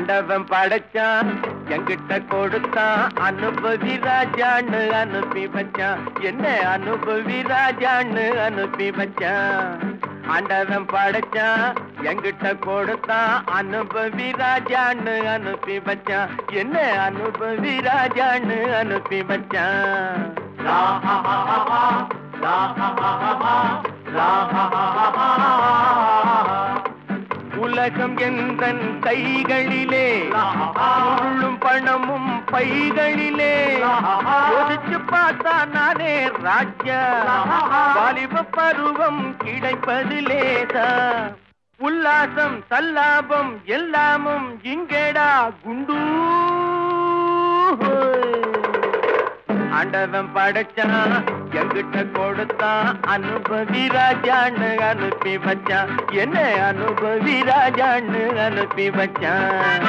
ஆண்டவன் படைச்சான் என்கிட்ட கொடுத்தான் அனுபவி ராஜான்னு அனுப்பி வச்சான் என்ன அனுபவி ராஜான்னு அனுப்பி வச்சான் ஆண்டவன் படைச்சான் என்கிட்ட கொடுத்தான் அனுபவி ராஜான்னு அனுப்பி வச்சான் என்ன அனுபவி ராஜான்னு அனுப்பி வச்சான் லா ஹா ஹா ஹா ஹா, லா ஹா ஹா ஹா ஹா, லா ஹா ஹா ஹா ஹா ஹா. உலகம் எந்தன் கைகளிலே உருளும் பணமும் பைகளிலே யோசிச்சு பார்த்தா நானே ராஜா வாலிப பருவம் கிடைப்பது லேசா உல்லாசம் சல்லாபம் எல்லாமும் இங்கேடா குண்டு ஆண்டவன் படைச்சான் என்கிட்ட கொடுத்தான் அனுபவி ராஜான்னு அனுப்பி வச்சான் என்ன அனுபவி ராஜான்னு அனுப்பி வச்சான்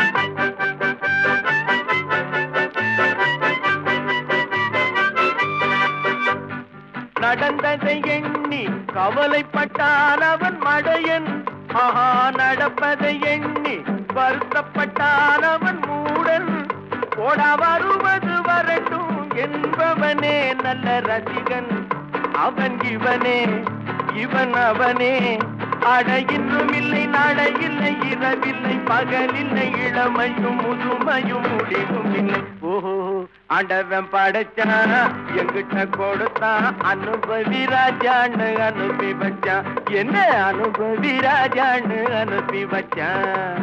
நடந்ததை எண்ணி கவலைப்பட்டான் அவன் மடையன் ஆஹா நடப்பதை எண்ணி வருத்தப்பட்டான் அவன் மூடன் போடா வருவது வரட்டும் என்பவனே நல்ல ரசிகன் அவன் இவனே இவன் அவனே அட இன்னும் இல்லை நாட இல்லை இரவில்லை பகலில்லை இளமையும் முதுமையும் முடிவும் இல்லை ஓஹோ ஆண்டவன் படைச்சான் எங்கிட்ட கொடுத்தான் அனுபவி ராஜான்னு அனுப்பி வச்சான் என்ன அனுபவி ராஜான்னு அனுப்பி வச்சான்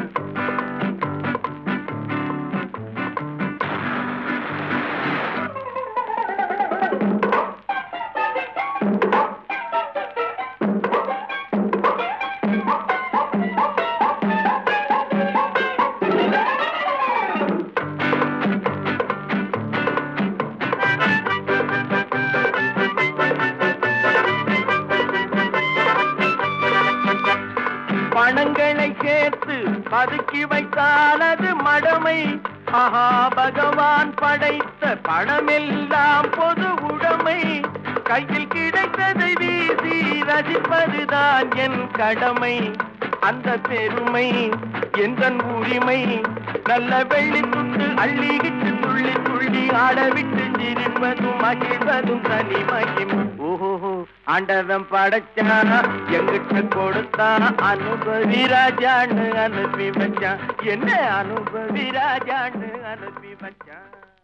பணங்களை சேர்த்து பதுக்கி வைத்தால் அது மடமை ஆஹா பகவான் படைத்த பணமெல்லாம் பொது உடைமை கையில் கிடைத்ததை வீசி ரசிப்பதுதான் என் கடமை அந்த பெருமை எந்தன் உரிமை நல்ல வெள்ளி துண்டு அள்ளிக்கிட்டு துள்ளி துள்ளி ஆடவிட்டு சிரிப்பதும் மகிழ்வதும் தனிமையும் ஓஹோ ஆண்டவன் படைச்சான் எங்கிட்ட கொடுத்தான் அனுபவி ராஜான்னு அனுப்பி வச்சான் என்ன அனுபவி ராஜான்னு அனுப்பி வச்சான்